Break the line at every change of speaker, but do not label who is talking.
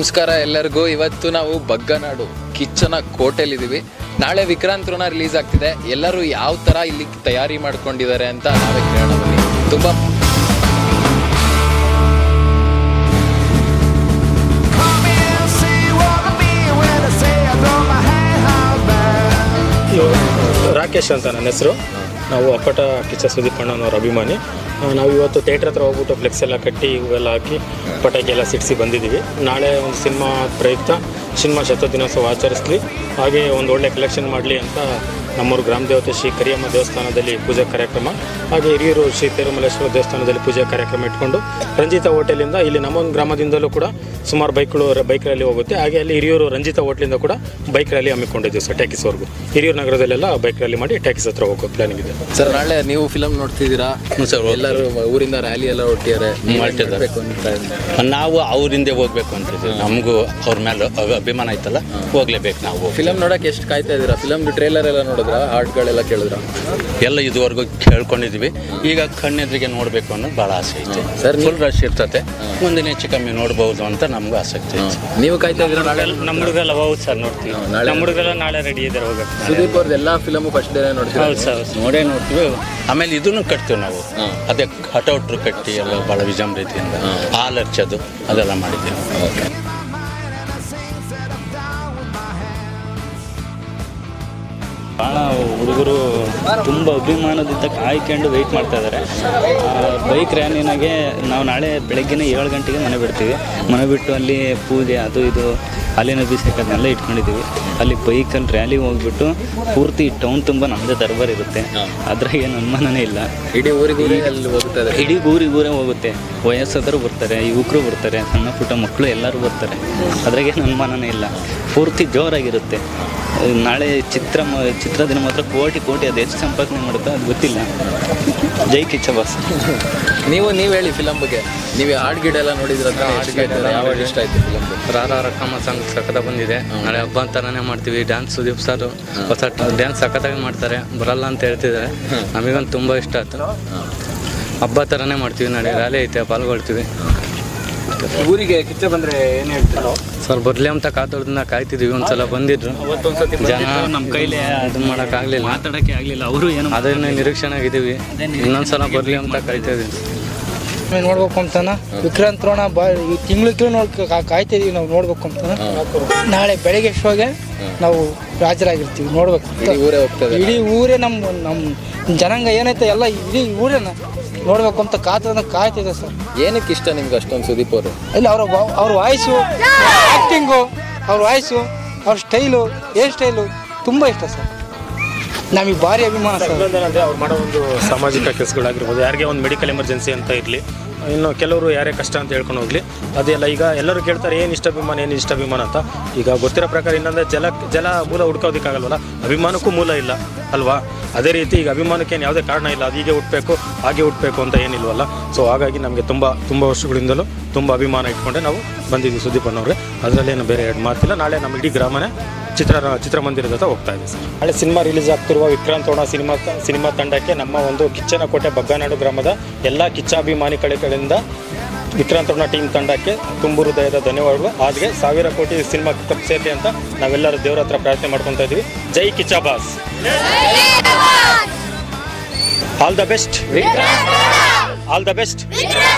ನಮಸ್ಕಾರ ಎಲ್ಲರಿಗೂ ಇವತ್ತು ನಾವು ಬಗ್ಗನಾಡು ಕಿಚ್ಚನ ಕೋಟೆಲಿದ್ದೀವಿ ನಾಳೆ ವಿಕ್ರಾಂತ್ ಋಣ ರಿಲೀಸ್ ಆಗ್ತಿದೆ ಎಲ್ಲರೂ ಯಾವ ಥರ ಇಲ್ಲಿ ತಯಾರಿ ಮಾಡ್ಕೊಂಡಿದ್ದಾರೆ ಅಂತ ನಾವೇ ಕೇಳೋಣ ಬನ್ನಿ ತುಂಬ
ರಾಕೇಶ್ ಅಂತ ನನ್ನ ಹೆಸರು ನಾವು ಅಪ್ಪಟ ಕಿಚ್ಚ ಸುದೀಪ್ ಅಣ್ಣನವ್ರ ಅಭಿಮಾನಿ ಆ, ನಾವು ಇವತ್ತು ಥಿಯೇಟ್ರ್ ಹತ್ರ ಹೋಗ್ಬಿಟ್ಟು ಫ್ಲೆಕ್ಸ್ ಎಲ್ಲ ಕಟ್ಟಿ ಇವೆಲ್ಲ ಹಾಕಿ ಪಟಾಕಿ ಎಲ್ಲ ಸಿಡಿಸಿ ಬಂದಿದ್ದೀವಿ ನಾಳೆ ಒಂದು ಸಿನಿಮಾ ಪ್ರಯುಕ್ತ ಸಿನಿಮಾ ಶತದಿನೋತ್ಸವ ಆಚರಿಸ್ಲಿ ಹಾಗೆ ಒಂದು ಒಳ್ಳೆ ಕಲೆಕ್ಷನ್ ಮಾಡಲಿ ಅಂತ ನಮ್ಮೂರು ಗ್ರಾಮ ದೇವತೆ ಶ್ರೀ ಕರಿಯಮ್ಮ ದೇವಸ್ಥಾನದಲ್ಲಿ ಪೂಜಾ ಕಾರ್ಯಕ್ರಮ ಹಾಗೆ ಹಿರಿಯೂರು ಶ್ರೀ ತಿರುಮಲೇಶ್ವರ ದೇವಸ್ಥಾನದಲ್ಲಿ ಪೂಜಾ ಕಾರ್ಯಕ್ರಮ ಇಟ್ಕೊಂಡು ರಂಜಿತಾ ಹೋಟೆಲಿಂದ ಇಲ್ಲಿ ನಮ್ಮ ಒಂದು ಗ್ರಾಮದಿಂದಲೂ ಕೂಡ ಸುಮಾರು ಬೈಕ್ಗಳು ಬೈಕ್ ರ್ಯಾಲಿ ಹೋಗುತ್ತೆ ಹಾಗೆ ಅಲ್ಲಿ ಹಿರಿಯೂರು ರಂಜಿತಾ ಹೋಟ್ಲಿಂದ ಕೂಡ ಬೈಕ್ ರ್ಯಾಲಿ ಹಮ್ಮಿಕೊಂಡಿದ್ದೀವಿ ಸರ್ ಟ್ಯಾಕಿಸ್ವರೆಗೂ ಹಿರಿಯೂರು ನಗರದಲ್ಲೆಲ್ಲ ಬೈಕ್ ರ್ಯಾಲಿ ಮಾಡಿ ಟ್ಯಾಕಿಸ್ ಹತ್ರ ಹೋಗೋ ಪ್ಲಾನಿಂಗ್ ಇದೆ
ಸರ್ ನಾಳೆ ನೀವು ಫಿಲಮ್ ನೋಡ್ತಿದ್ದೀರಾ
ಸರ್
ಎಲ್ಲರೂ ಊರಿಂದ ರ್ಯಾಲಿ ಎಲ್ಲ ಹೊಟ್ಟಿದ್ದಾರೆ
ಮಾಡ್ತಿದ್ದಾರೆ. ನಾವು ಅವರಿಂದ ಹೋಗ್ಬೇಕು ಅಂತಿದ್ವಿ ನಮಗೂ ಅವ್ರ ಮೇಲೆ ಅಭಿ- ಅಭಿಮಾನ ಐತಲ್ಲ ಹೋಗ್ಲೇಬೇಕು ನಾವು
ಫಿಲಮ್ ನೋಡಕ್ ಎಷ್ಟು ಕಾಯ್ತಾ ಇದ್ದೀರಾ ಫಿಲಮ್ ಟ್ರೇಲರ್ ಎಲ್ಲ ನೋಡಿದ್ರ ಹಾಡ್ಗಳೆಲ್ಲ ಕೇಳಿದ್ರ
ಎಲ್ಲ ಇದುವರೆಗೂ ಕೇಳ್ಕೊಂಡಿದ್ವಿ ಈಗ ಕಣ್ಣೆದ್ರಿಗೆ ನೋಡಬೇಕು ಅನ್ನೋದು ಭಾಳ ಆಸೆ ಐತೆ
ಸರ್, ನೀವು-
ಫುಲ್ ರಶ್ ಇರ್ತತೆ ಮುಂದಿನ ಹೆಚ್ಚು ಕಮ್ಮಿ ನೋಡ್ಬೋದು ಅಂತ ನಮಗೂ ಆಸಕ್ತಿ ಐತೆ
ನೀವು ಕಾಯ್ತಾ ಇದ್ದೀರಾ ನಾಳೆ
ನಮ್ಮ ಹುಡುಗರೆಲ್ಲ ಹೌದು ಸರ್ ನೋಡ್ತೀವಿ
ನಾಳೆ
ನಮ್ಮ ಹುಡುಗರೆಲ್ಲ ನಾಳೆ ರೆಡಿ ಇದ್ದಾರೆ ಹೋಗಕ್ಕೆ
ಸುದೀಪ್ ಅವ್ರದ್ದು ಎಲ್ಲ ಫಿಲಮು ಫಸ್ಟ್ ಡೇ ನೋಡ್ತೀರಾ
ಹೌದು ಸರ್
ನೋಡೇ ನೋಡ್ತೀವಿ ಆಮೇಲೆ ಇದನ್ನು ಕಟ್ತೀವಿ ನಾವು
ಹಾಂ.
ಅದೇ ಕಟೌಟ್ರು ಕಟ್ಟಿ ಎಲ್ಲ ಭಾಳ ವಿಜೃಂಭಣೆಯಿಂದ ಹಾಲು ಹರ್ಚೋದು ಅದೆಲ್ಲ ಮಾಡಿದ್ದೀವಿ
ಭಾಳ ಹುಡುಗರು ತುಂಬ ಅಭಿಮಾನದಿಂದ ಕಾಯ್ಕೊಂಡು ವೆಯ್ಟ್ ಮಾಡ್ತಾ ಇದ್ದಾರೆ ಬೈಕ್ ರ್ಯಾಲಿನಾಗೆ ನಾವು ನಾಳೆ ಬೆಳಗ್ಗೆನೇ ಏಳು ಗಂಟೆಗೆ ಮನೆ ಬಿಡ್ತೀವಿ ಮನೆ ಬಿಟ್ಟು ಅಲ್ಲಿ ಪೂಜೆ ಅದು ಇದು ಅಲ್ಲಿನ ಅಭಿಷೇಕ ಅದನ್ನೆಲ್ಲ ಇಟ್ಕೊಂಡಿದ್ದೀವಿ ಅಲ್ಲಿ ಬೈಕಲ್ಲಿ ರ್ಯಾಲಿ ಹೋಗ್ಬಿಟ್ಟು ಪೂರ್ತಿ ಟೌನ್ ತುಂಬ ನಮ್ಮದೇ ದರ್ಬಾರ್ ಇರುತ್ತೆ ಅದ್ರಾಗ ಏನು ಅನುಮಾನನೇ ಇಲ್ಲ
ಇಡೀ ಊರಿಗೂ ಅಲ್ಲಿ ಹೋಗ್ತಾ ಇದ್ದಾರೆ
ಇಡೀ ಊರಿಗೆ ಊರೇ ಹೋಗುತ್ತೆ ವಯಸ್ಸಾದರೂ ಬರ್ತಾರೆ ಯುವಕರು ಬರ್ತಾರೆ ಸಣ್ಣ ಪುಟ್ಟ ಮಕ್ಕಳು ಎಲ್ಲರೂ ಬರ್ತಾರೆ ಅದ್ರಾಗೇನು ಅನುಮಾನನೇ ಇಲ್ಲ ಪೂರ್ತಿ ಜೋರಾಗಿರುತ್ತೆ ನಾಳೆ ಚಿತ್ರ ಮ- ಚಿತ್ರ ದಿನ ಮಾತ್ರ ಕೋಟಿ ಕೋಟಿ ಅದು ಎಷ್ಟು ಸಂಪಾದನೆ ಮಾಡುತ್ತೋ ಅದು ಗೊತ್ತಿಲ್ಲ ಜೈ ಕಿಚ್ಚ ಬಾಸ್
ನೀವು ನೀವು ಹೇಳಿ ಫಿಲಮ್ ಬಗ್ಗೆ ನೀವು ಹಾಡ್ ಗಿಡ ಎಲ್ಲ ನೋಡಿದ್ರ ಯಾವ ಇಷ್ಟ ಆಯ್ತು ಫಿಲಮ್
ರಾರ ರಕ್ಕಮ್ಮ ಸಾಂಗ್ ಸಖತ ಬಂದಿದೆ ನಾಳೆ ಹಬ್ಬ ಅಂತಾನೆ ಮಾಡ್ತೀವಿ ಡ್ಯಾನ್ಸ್ ಸುದೀಪ್ ಸರ್ ಹೊಸ ಡ್ಯಾನ್ಸ್ ಸಖತ್ತಾಗಿ ಮಾಡ್ತಾರೆ ಬರಲ್ಲ ಅಂತ ಹೇಳ್ತಿದ್ದಾರೆ ನಮಗಂತೂ ತುಂಬ ಇಷ್ಟ ಆಯ್ತು ಹಬ್ಬ ಥರನೇ ಮಾಡ್ತೀವಿ ನಾಳೆ ರ್ಯಾಲಿ ಐತೆ ಪಾಲ್ಗೊಳ್ತೀವಿ
ಊರಿಗೆ ಕಿಚ್ಚ ಬಂದರೆ ಏನು ಹೇಳ್ತಾರೆ
ಸರ್ ಬರಲಿ ಅಂತ ಕಾತೋಡ್ದಿಂದ ಕಾಯ್ತಿದ್ದೀವಿ ಒಂದ್ಸಲ ಬಂದಿದ್ರು ಜನ
ನಮ್ಮ ಕೈಲಿ
ಅದು ಮಾಡೋಕ್ಕಾಗಲಿಲ್ಲ
ಮಾತಾಡೋಕ್ಕೆ ಆಗಲಿಲ್ಲ ಅವರು ಏನು
ಅದನ್ನೇ ನಿರೀಕ್ಷೆನಾಗಿದ್ದೀವಿ ಇನ್ನೊಂದ್ಸಲ ಬರಲಿ ಅಂತ ಕಾಯ್ತಾ ಇದೀವಿ
ನೋಡ್ಬೇಕು ಅಂತಾನ ವಿಕ್ರಾಂತ್ ರೋಣ ಬಾ ಈ ತಿಂಗ್ಳಿಗೆ ನೋಡ್ ಕಾ- ಕಾಯ್ತಾ ಇದೀವಿ ನಾವು ನೋಡ್ಬೇಕು ಅಂತಾನ ನಾಳೆ ಬೆಳಗ್ಗೆ ಶೋಗೆ ನಾವು ಹಾಜರಾಗಿರ್ತೀವಿ ನೋಡ್ಬೇಕು
ಇಡೀ ಊರೇ ಹೋಗ್ತಾ ಇದೆ
ಇಡೀ ಊರೇ ನಮ್ಮ ನಮ್ಮ ಜನಾಂಗ ಏನೈತೆ ಎಲ್ಲ ಇಡೀ ಊರೇನ ನೋಡ್ಬೇಕು ಅಂತ ಕಾತರದ ಕಾಯ್ತಿದೆ ಸರ್
ಏನಕ್ಕೆ ಇಷ್ಟ ನಿಮ್ಗೆ ಅಷ್ಟೊಂದು ಸುದೀಪ್ ಅವರು
ಇಲ್ಲ ಅವ್ರ ವಾ- ಅವ್ರ ವಾಯ್ಸು ಆ್ಯಕ್ಟಿಂಗು ಅವ್ರ ವಾಯ್ಸು ಅವ್ರ ಸ್ಟೈಲು ಹೇರ್ ಸ್ಟೈಲು ತುಂಬ ಇಷ್ಟ ಸರ್ ನಮಗೆ ಭಾರಿ ಅಭಿಮಾನ ಸರ್
ಇನ್ನೊಂದೇನಂದ್ರೆ ಅವ್ರು ಮಾಡೋ ಒಂದು ಸಾಮಾಜಿಕ ಕೆಲಸಗಳಾಗಿರ್ಬೋದು ಯಾರಿಗೆ ಒಂದು ಮೆಡಿಕಲ್ ಎಮರ್ಜೆನ್ಸಿ ಅಂತ ಇರಲಿ ಇನ್ನು ಕೆಲವರು ಯಾರೇ ಕಷ್ಟ ಅಂತ ಹೇಳ್ಕೊಂಡು ಹೋಗಲಿ ಅದೆಲ್ಲ ಈಗ ಎಲ್ಲರೂ ಕೇಳ್ತಾರೆ ಏನು ಇಷ್ಟ ಅಭಿಮಾನ ಏನು ಇಷ್ಟ ಅಭಿಮಾನ ಅಂತ ಈಗ ಗೊತ್ತಿರೋ ಪ್ರಕಾರ ಇನ್ನೊಂದ್ರೆ ಜಲ ಜಲ ಮೂಲ ಹುಡ್ಕೋದಕ್ಕಾಗಲ್ವಲ್ಲ ಅಭಿಮಾನಕ್ಕೂ ಮೂಲ ಇಲ್ಲ ಅಲ್ವಾ ಅದೇ ರೀತಿ ಈಗ ಅಭಿಮಾನಕ್ಕೆ ಏನು ಯಾವುದೇ ಕಾರಣ ಇಲ್ಲ ಅದು ಹೀಗೆ ಹುಟ್ಟಬೇಕು ಹಾಗೆ ಹುಟ್ಟಬೇಕು ಅಂತ ಏನಿಲ್ವಲ್ಲ ಸೊ ಹಾಗಾಗಿ ನಮಗೆ ತುಂಬ ತುಂಬ ವರ್ಷಗಳಿಂದಲೂ ತುಂಬ ಅಭಿಮಾನ ಇಟ್ಕೊಂಡೆ ನಾವು ಬಂದಿದ್ದೀವಿ ಸುದೀಪ್ ಅನ್ನೋರೆ ಅದರಲ್ಲೇನು ಬೇರೆ ಎರಡು ಮಾತಿಲ್ಲ ನಾಳೆ ನಮ್ಮ ಇಡೀ ಗ್ರಾಮನೇ ಚಿತ್ರ ಚಿತ್ರಮಂದಿರದ ಹತ್ರ ಹೋಗ್ತಾ ಇದೆ ಸರ್ ನಾಳೆ ಸಿನಿಮಾ ರಿಲೀಸ್ ಆಗ್ತಿರುವ ವಿಕ್ರಾಂತ್ ಓಣ ಸಿನಿಮಾ ತ- ಸಿನಿಮಾ ತಂಡಕ್ಕೆ ನಮ್ಮ ಒಂದು ಕಿಚ್ಚನ ಕೋಟೆ ಬಗ್ಗನಾಡು ಗ್ರಾಮದ ಎಲ್ಲ ಕಿಚ್ಚಾಭಿಮಾನಿ ಕಡೆಗಳಿಂದ ವಿಕ್ರಾಂತ್ ಓಣ ಟೀಮ್ ತಂಡಕ್ಕೆ ತುಂಬು ಹೃದಯದ ಧನ್ಯವಾದಗಳು ಹಾಗೆ ಸಾವಿರ ಕೋಟಿ ಸಿನಿಮಾ ಕಪ್ ಸೇರಲಿ ಅಂತ ನಾವೆಲ್ಲರೂ ದೇವರ ಹತ್ರ ಪ್ರಾರ್ಥನೆ ಮಾಡ್ಕೊತಾ ಇದೀವಿ Jai Kichcha boss all the best all the best